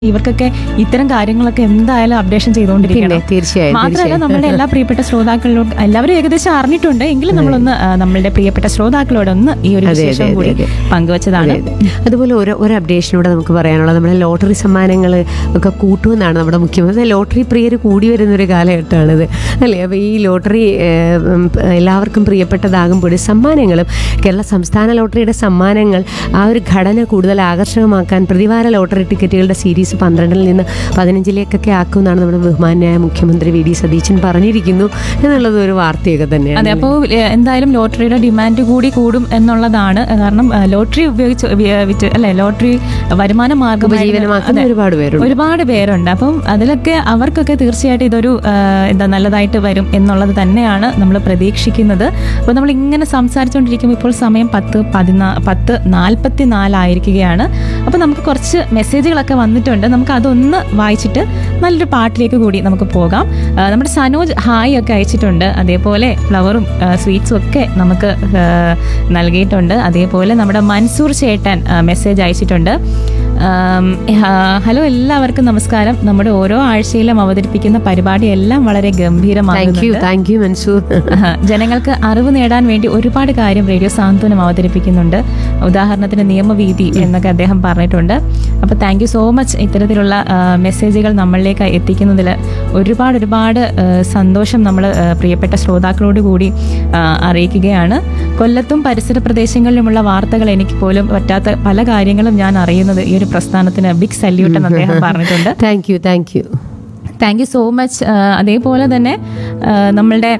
ഇവർക്കൊക്കെ ഇത്തരം കാര്യങ്ങളൊക്കെ എന്തായാലും അപ്ഡേഷൻ പിന്നെ ചെയ്തുകൊണ്ടിരിക്കണം തീർച്ചയായും മാത്രമല്ല തീർച്ചയായും. നമ്മുടെ എല്ലാ പ്രിയപ്പെട്ട ശ്രോതാക്കളിലോട് എല്ലാവരും ഏകദേശം അറിഞ്ഞിട്ടുണ്ട് എങ്കിലും നമ്മളൊന്ന് ആ, നമ്മളുടെ പ്രിയപ്പെട്ട ശ്രോതാക്കളോടൊന്ന് ഈ ഒരു അതെ, അതെ, വിശേഷം അതെ, കൂടി അതെ. പങ്കുവച്ചതാണ് അതെ, അതെ. അതുപോലെ ഒരു ഒരു അപ്ഡേഷനൂടെ നമുക്ക് പറയാനുള്ളത് നമ്മുടെ ലോട്ടറി സമ്മാനങ്ങൾ ഒക്കെ കൂട്ടുമെന്നാണ് നമ്മുടെ മുഖ്യമന്ത്രി ലോട്ടറി പ്രിയർ കൂടി വരുന്നൊരു കാലഘട്ടമാണിത് അല്ലേ അപ്പോൾ ഈ ലോട്ടറി ഏഹ്, ഉം, എല്ലാവർക്കും പ്രിയപ്പെട്ടതാകുമ്പോൾ സമ്മാനങ്ങളും കേരള സംസ്ഥാന ലോട്ടറിയുടെ സമ്മാനങ്ങൾ ആ ഒരു ഘടന കൂടുതൽ ആകർഷകമാക്കാൻ പ്രതിവാര ലോട്ടറി ടിക്കറ്റുകളുടെ സീരീസ് പന്ത്രണ്ടിൽ നിന്ന് പതിനഞ്ചിലേക്കൊക്കെ ആക്കുമെന്നാണ് നമ്മുടെ ബഹുമാന്യായ മുഖ്യമന്ത്രി വി ഡി സതീശൻ പറഞ്ഞിരിക്കുന്നു എന്നുള്ളത് ഒരു വാർത്തയൊക്കെ തന്നെയാണ് അതെ അപ്പോൾ എന്തായാലും ലോട്ടറിയുടെ ഡിമാൻഡ് കൂടി കൂടും എന്നുള്ളതാണ് കാരണം ആ, ലോട്ടറി ഉപയോഗിച്ച് ഉപ- വിറ്റ് അല്ലെ ലോട്ടറി വരുമാന മാർഗം ഉപജീവനമാക്കുന്ന ഒരുപാട് പേരുണ്ട് ഒരുപാട് പേരുണ്ട് അപ്പം അതിലൊക്കെ അവർക്കൊക്കെ തീർച്ചയായിട്ടും ഇതൊരു ആ, എന്താ നല്ലതായിട്ട് വരും എന്നുള്ളത് തന്നെയാണ് നമ്മൾ പ്രതീക്ഷിക്കുന്നത് അപ്പോൾ നമ്മൾ ഇങ്ങനെ സംസാരിച്ചുകൊണ്ടിരിക്കുമ്പോൾ ഇപ്പോൾ സമയം പത്ത് പതിനാ പത്ത് നാൽപ്പത്തി നാലായിരിക്കുകയാണ് അപ്പോൾ നമുക്ക് കുറച്ച് മെസ്സേജുകളൊക്കെ വന്നിട്ടുണ്ട് നമുക്ക് അതൊന്ന് വായിച്ചിട്ട് നല്ലൊരു പാട്ടിലേക്ക് കൂടി നമുക്ക് പോകാം ആ, നമ്മുടെ സനോജ് ഹായ് ഒക്കെ അയച്ചിട്ടുണ്ട് അതേപോലെ ഫ്ലവറും സ്വീറ്റ്സും ഒക്കെ നമുക്ക് ആ, നൽകിയിട്ടുണ്ട് അതേപോലെ നമ്മുടെ മൻസൂർ ചേട്ടൻ മെസ്സേജ് അയച്ചിട്ടുണ്ട് ആം, ആ, ഹലോ എല്ലാവർക്കും നമസ്കാരം നമ്മുടെ ഓരോ ആഴ്ചയിലും അവതരിപ്പിക്കുന്ന പരിപാടി എല്ലാം വളരെ താങ്ക് യു ഗംഭീരമാകുന്നുണ്ട് താങ്ക് യു മൻസൂർ ആഹ്. ജനങ്ങൾക്ക് അറിവ് നേടാൻ വേണ്ടി ഒരുപാട് കാര്യം റേഡിയോ സാന്ത്വനം അവതരിപ്പിക്കുന്നുണ്ട് ഉദാഹരണത്തിന് നിയമവീതി എന്നൊക്കെ അദ്ദേഹം പറഞ്ഞിട്ടുണ്ട് അപ്പോൾ താങ്ക് യു സോ മച്ച് ഇത്തരത്തിലുള്ള ആഹ്, മെസ്സേജുകൾ നമ്മളിലേക്ക് എത്തിക്കുന്നതിൽ ഒരുപാട് ഒരുപാട് ആഹ്, സന്തോഷം നമ്മൾ ആഹ്, പ്രിയപ്പെട്ട ശ്രോതാക്കളോട് കൂടി ആഹ്, അറിയിക്കുകയാണ് കൊല്ലത്തും പരിസര പ്രദേശങ്ങളിലുമുള്ള വാർത്തകൾ എനിക്ക് പോലും പറ്റാത്ത പല കാര്യങ്ങളും ഞാൻ അറിയുന്നത് ഈ ഒരു പ്രസ്ഥാനത്തിന് ബിഗ് സല്യൂട്ട് എന്ന് അദ്ദേഹം പറഞ്ഞിട്ടുണ്ട് thank you thank you thank you so much അതേപോലെ തന്നെ ആ, നമ്മളുടെ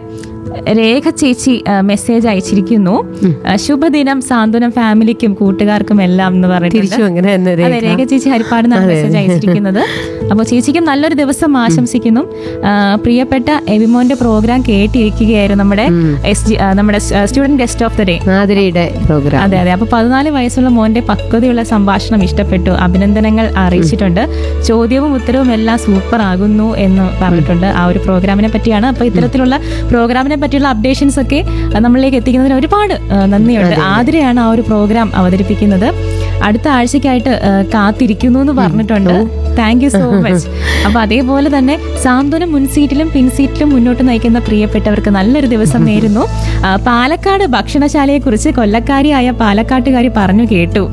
രേഖ ചേച്ചി മെസ്സേജ് അയച്ചിരിക്കുന്നു ആ, ശുഭദിനം സാന്ത്വനം ഫാമിലിക്കും കൂട്ടുകാർക്കും എല്ലാം എന്ന് പറഞ്ഞിട്ടുണ്ട് തിരിച്ചു അങ്ങനെ തന്നെ അതെ രേഖ. രേഖ ചേച്ചി ഹരിപ്പാട് നിന്നാണ് മെസ്സേജ് അയച്ചിരിക്കുന്നത് അപ്പോൾ ചേച്ചിക്കും നല്ലൊരു ദിവസം ആശംസിക്കുന്നു ആ, പ്രിയപ്പെട്ട എവിമോന്റെ പ്രോഗ്രാം കേട്ടിരിക്കുകയായിരുന്നു നമ്മുടെ എസ് ജി നമ്മുടെ student guest of the day ആതിരയുടെ പ്രോഗ്രാം അതെ അതെ അപ്പൊ പതിനാല് വയസ്സുള്ള മോന്റെ പക്വതയുള്ള സംഭാഷണം ഇഷ്ടപ്പെട്ടു അഭിനന്ദനങ്ങൾ അറിയിച്ചിട്ടുണ്ട് ചോദ്യവും ഉത്തരവും എല്ലാം സൂപ്പർ ആകുന്നു എന്ന് പറഞ്ഞിട്ടുണ്ട് ആ ഒരു പ്രോഗ്രാമിനെ പറ്റിയാണ് അപ്പൊ ഇത്തരത്തിലുള്ള പ്രോഗ്രാമിനെ പറ്റിയുള്ള അപ്ഡേഷൻസ് ഒക്കെ അഹ് നമ്മളിലേക്ക് എത്തിക്കുന്നതിന് ഒരുപാട് അഹ് നന്ദിയുണ്ട് ആതിരയാണ് ആ ഒരു പ്രോഗ്രാം അവതരിപ്പിക്കുന്നത് അടുത്ത ആഴ്ചക്കായിട്ട് അഹ് കാത്തിരിക്കുന്നു എന്ന് പറഞ്ഞിട്ടുണ്ട് താങ്ക് യു സോ മച്ച് അപ്പൊ അതേപോലെ തന്നെ സാന്ത്വനം മുൻസീറ്റിലും പിൻസീറ്റിലും മുന്നോട്ട് നയിക്കുന്ന പ്രിയപ്പെട്ടവർക്ക് നല്ലൊരു ദിവസം നേരുന്നു ആ, പാലക്കാട് ഭക്ഷണശാലയെ കുറിച്ച് കൊല്ലക്കാരിയായ പാലക്കാട്ടുകാരി പറഞ്ഞു കേട്ടു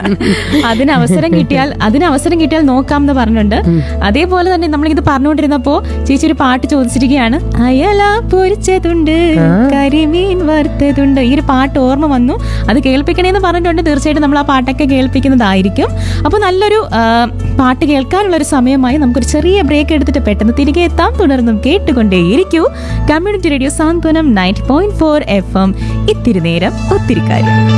അതിന് അവസരം കിട്ടിയാൽ അതിന് അവസരം കിട്ടിയാൽ നോക്കാം എന്ന് പറഞ്ഞിട്ടുണ്ട് അതേപോലെ തന്നെ നമ്മളിത് പറഞ്ഞുകൊണ്ടിരുന്നപ്പോ ചേച്ചി ഒരു പാട്ട് ചോദിച്ചിരിക്കുകയാണ് അയല പൊരിച്ചതുണ്ട് കരിമീൻ വറുത്തതുണ്ട് ഈ ഒരു പാട്ട് ഓർമ്മ വന്നു അത് കേൾപ്പിക്കണേന്ന് പറഞ്ഞിട്ടുണ്ട് തീർച്ചയായിട്ടും നമ്മൾ ആ പാട്ടൊക്കെ കേൾപ്പിക്കുന്നതായിരിക്കും അപ്പോൾ നല്ലൊരു ആ, പാട്ട് കേൾക്കാനുള്ള ഒരു സമയമായി നമുക്കൊരു ചെറിയ ബ്രേക്ക് എടുത്തിട്ട് പെട്ടെന്ന് തിരികെ എത്താം തുടർന്നും കേട്ടുകൊണ്ടേയിരിക്കൂ community radio Santhwanam ninety point four F M ഇത്തിരി നേരം ഒത്തിരി കാര്യം